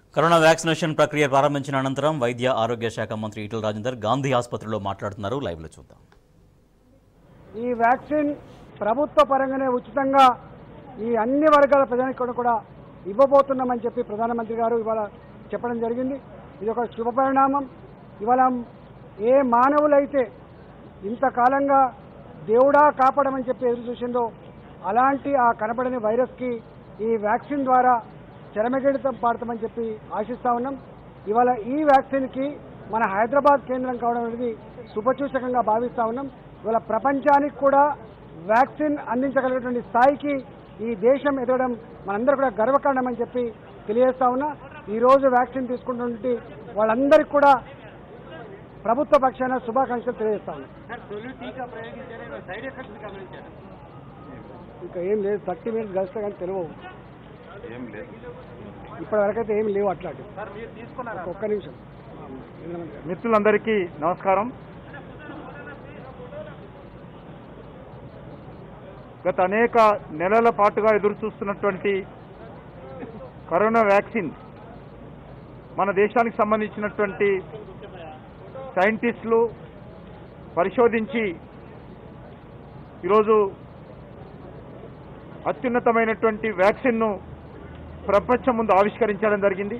corona vaccination ప్రక్రియ ప్రారంభించిన అనంతరం వైద్య ఆరోగ్య శాఖ మంత్రి ఈటల రాజేందర్ గాంధీ ఆసుపత్రిలో మాట్లాడుతున్నారు లైవ్లో చూద్దాం ఈ వ్యాక్సిన్ ప్రభుత్వ పరంగానే ఉచితంగా ఈ అన్ని వర్గాల ప్రజలకు కూడా కూడా ఇవ్వబోతున్నామని చెప్పి ప్రధానమంత్రి గారు ఇవాళ చెప్పడం జరిగింది ఇది ఒక శుభ పరిణామం ఇవాళ ఏ మానవులైతే ఇంతకాలంగా దేవుడా కాపాడమని చెప్పి ఎదురు చూసిందో అలాంటి ఆ కనపడని వైరస్కి ఈ వ్యాక్సిన్ ద్వారా చరమగీడితం పాడతామని చెప్పి ఆశిస్తా ఉన్నాం ఇవాళ ఈ వ్యాక్సిన్కి మన హైదరాబాద్ కేంద్రం కావడం అనేది శుభసూచకంగా భావిస్తా ఉన్నాం ఇవాళ ప్రపంచానికి కూడా వ్యాక్సిన్ అందించగలిగినటువంటి స్థాయికి ఈ దేశం ఎదగడం మనందరూ కూడా గర్వకారణం అని చెప్పి తెలియజేస్తా ఉన్నా ఈ రోజు వ్యాక్సిన్ తీసుకుంటున్నటువంటి వాళ్ళందరికీ కూడా ప్రభుత్వ పక్షాన శుభాకాంక్షలు తెలియజేస్తా ఉన్నా ఇంకా ఏం లేదు థర్టీ మినిట్స్ గడిస్తే కానీ తెలియవు ఏం లేదు ఇప్పటి వరకైతే ఏం లేవు అట్లాంటి ఒక్క నిమిషం మిత్రులందరికీ నమస్కారం గత అనేక నెలల పాటుగా ఎదురు చూస్తున్నటువంటి కరోనా వ్యాక్సిన్ మన దేశానికి సంబంధించినటువంటి సైంటిస్టులు పరిశోధించి ఈరోజు అత్యున్నతమైనటువంటి వ్యాక్సిన్ను ప్రపంచం ముందు ఆవిష్కరించడం జరిగింది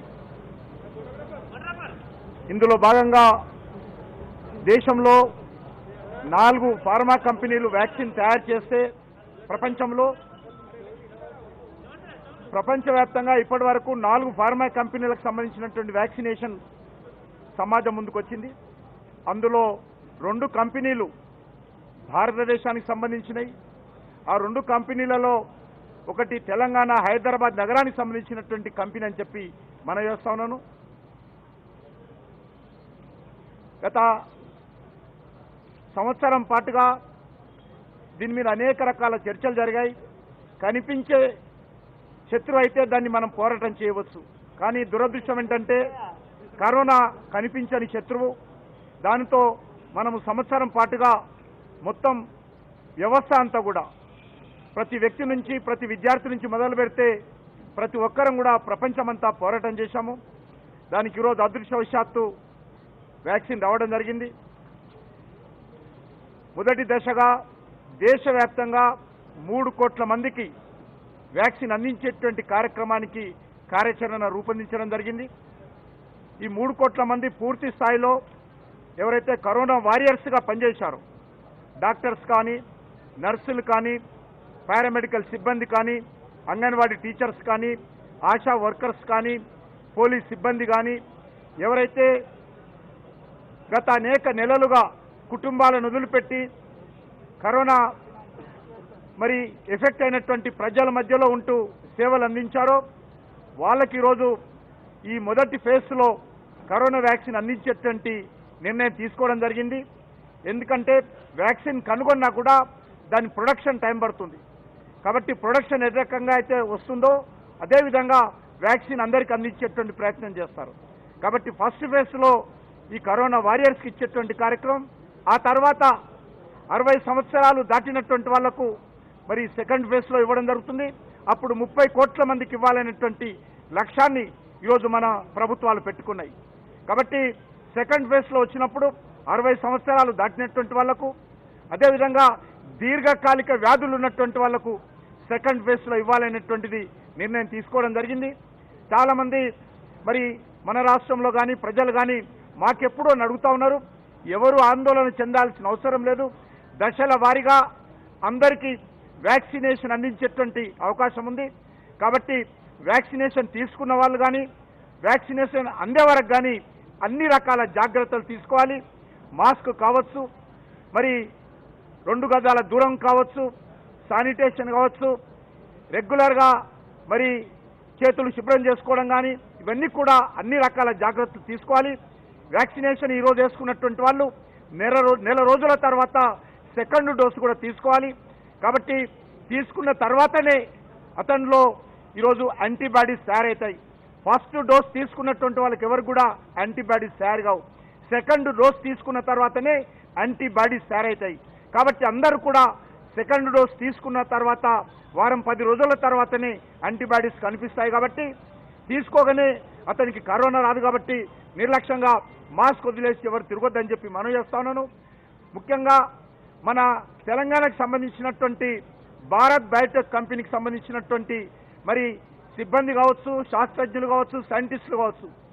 ఇందులో భాగంగా దేశంలో నాలుగు ఫార్మా కంపెనీలు వ్యాక్సిన్ తయారు చేస్తే ప్రపంచంలో ప్రపంచవ్యాప్తంగా ఇప్పటి వరకు నాలుగు ఫార్మా కంపెనీలకు సంబంధించినటువంటి వ్యాక్సినేషన్ సమాజం ముందుకు వచ్చింది అందులో రెండు కంపెనీలు భారతదేశానికి సంబంధించినవి ఆ రెండు కంపెనీలలో ఒకటి తెలంగాణ హైదరాబాద్ నగరానికి సంబంధించినటువంటి కంపెనీ అని చెప్పి మనం చేస్తా ఉన్నాను గత సంవత్సరం పాటుగా దీని మీద అనేక రకాల చర్చలు జరిగాయి కనిపించే శత్రువు అయితే దాన్ని మనం పోరాటం చేయవచ్చు కానీ దురదృష్టం ఏంటంటే కరోనా కనిపించని శత్రువు దానితో మనము సంవత్సరం పాటుగా మొత్తం వ్యవస్థ అంతా కూడా ప్రతి వ్యక్తి నుంచి ప్రతి విద్యార్థి నుంచి మొదలు పెడితే ప్రతి ఒక్కరం కూడా ప్రపంచమంతా పోరాటం చేశాము దానికి ఈరోజు అదృష్టవశాత్తు వ్యాక్సిన్ రావడం జరిగింది మొదటి దశగా దేశవ్యాప్తంగా మూడు కోట్ల మందికి వ్యాక్సిన్ అందించేటువంటి కార్యక్రమానికి కార్యాచరణ రూపొందించడం జరిగింది ఈ మూడు కోట్ల మంది పూర్తి స్థాయిలో ఎవరైతే కరోనా వారియర్స్గా పనిచేశారో డాక్టర్స్ కానీ నర్సులు కానీ పారామెడికల్ సిబ్బంది కానీ అంగన్వాడీ టీచర్స్ కానీ ఆశా వర్కర్స్ కానీ పోలీస్ సిబ్బంది కానీ ఎవరైతే గత అనేక నెలలుగా కుటుంబాలను వదిలిపెట్టి కరోనా మరి ఎఫెక్ట్ అయినటువంటి ప్రజల మధ్యలో ఉంటూ సేవలు అందించారో వాళ్ళకి ఈరోజు ఈ మొదటి ఫేజ్లో కరోనా వ్యాక్సిన్ అందించేటువంటి నిర్ణయం తీసుకోవడం జరిగింది ఎందుకంటే వ్యాక్సిన్ కనుగొన్నా కూడా దాని ప్రొడక్షన్ టైం పడుతుంది కాబట్టి ప్రొడక్షన్ ఏ రకంగా అయితే వస్తుందో అదేవిధంగా వ్యాక్సిన్ అందరికీ అందించేటువంటి ప్రయత్నం చేస్తారు కాబట్టి ఫస్ట్ ఫేజ్లో ఈ కరోనా వారియర్స్కి ఇచ్చేటువంటి కార్యక్రమం ఆ తర్వాత అరవై సంవత్సరాలు దాటినటువంటి వాళ్లకు మరి సెకండ్ ఫేజ్లో ఇవ్వడం జరుగుతుంది అప్పుడు ముప్పై కోట్ల మందికి ఇవ్వాలనేటువంటి లక్ష్యాన్ని ఈరోజు మన ప్రభుత్వాలు పెట్టుకున్నాయి కాబట్టి సెకండ్ ఫేజ్లో వచ్చినప్పుడు అరవై సంవత్సరాలు దాటినటువంటి వాళ్లకు అదేవిధంగా దీర్ఘకాలిక వ్యాధులు ఉన్నటువంటి వాళ్లకు సెకండ్ ఫేజ్లో ఇవ్వాలనేటువంటిది నిర్ణయం తీసుకోవడం జరిగింది చాలామంది మరి మన రాష్ట్రంలో కానీ ప్రజలు కానీ మాకెప్పుడో అడుగుతా ఉన్నారు ఎవరు ఆందోళన చెందాల్సిన అవసరం లేదు దశల వారీగా అందరికీ వ్యాక్సినేషన్ అందించేటువంటి అవకాశం ఉంది కాబట్టి వ్యాక్సినేషన్ తీసుకున్న వాళ్ళు కానీ వ్యాక్సినేషన్ అందే వరకు కానీ అన్ని రకాల జాగ్రత్తలు తీసుకోవాలి మాస్క్ కావచ్చు మరి రెండు గజాల దూరం కావచ్చు శానిటేషన్ కావచ్చు రెగ్యులర్గా మరి చేతులు శుభ్రం చేసుకోవడం కానీ ఇవన్నీ కూడా అన్ని రకాల జాగ్రత్తలు తీసుకోవాలి వ్యాక్సినేషన్ ఈరోజు వేసుకున్నటువంటి వాళ్ళు నెల రో నెల రోజుల తర్వాత సెకండ్ డోసు కూడా తీసుకోవాలి కాబట్టి తీసుకున్న తర్వాతనే అతనిలో ఈరోజు యాంటీబాడీస్ తయారవుతాయి ఫస్ట్ డోస్ తీసుకున్నటువంటి వాళ్ళకి ఎవరు కూడా యాంటీబాడీస్ తయారు కావు సెకండ్ డోస్ తీసుకున్న తర్వాతనే యాంటీబాడీస్ తయారవుతాయి కాబట్టి అందరూ కూడా సెకండ్ డోస్ తీసుకున్న తర్వాత వారం పది రోజుల తర్వాతనే యాంటీబాడీస్ కనిపిస్తాయి కాబట్టి తీసుకోగానే అతనికి కరోనా రాదు కాబట్టి నిర్లక్ష్యంగా మాస్క్ వదిలేసి ఎవరు తిరగొద్దని చెప్పి మనం చేస్తా ఉన్నాను ముఖ్యంగా మన తెలంగాణకు సంబంధించినటువంటి భారత్ బయోటెక్ కంపెనీకి సంబంధించినటువంటి మరి సిబ్బంది కావచ్చు శాస్త్రజ్ఞులు కావచ్చు సైంటిస్టులు కావచ్చు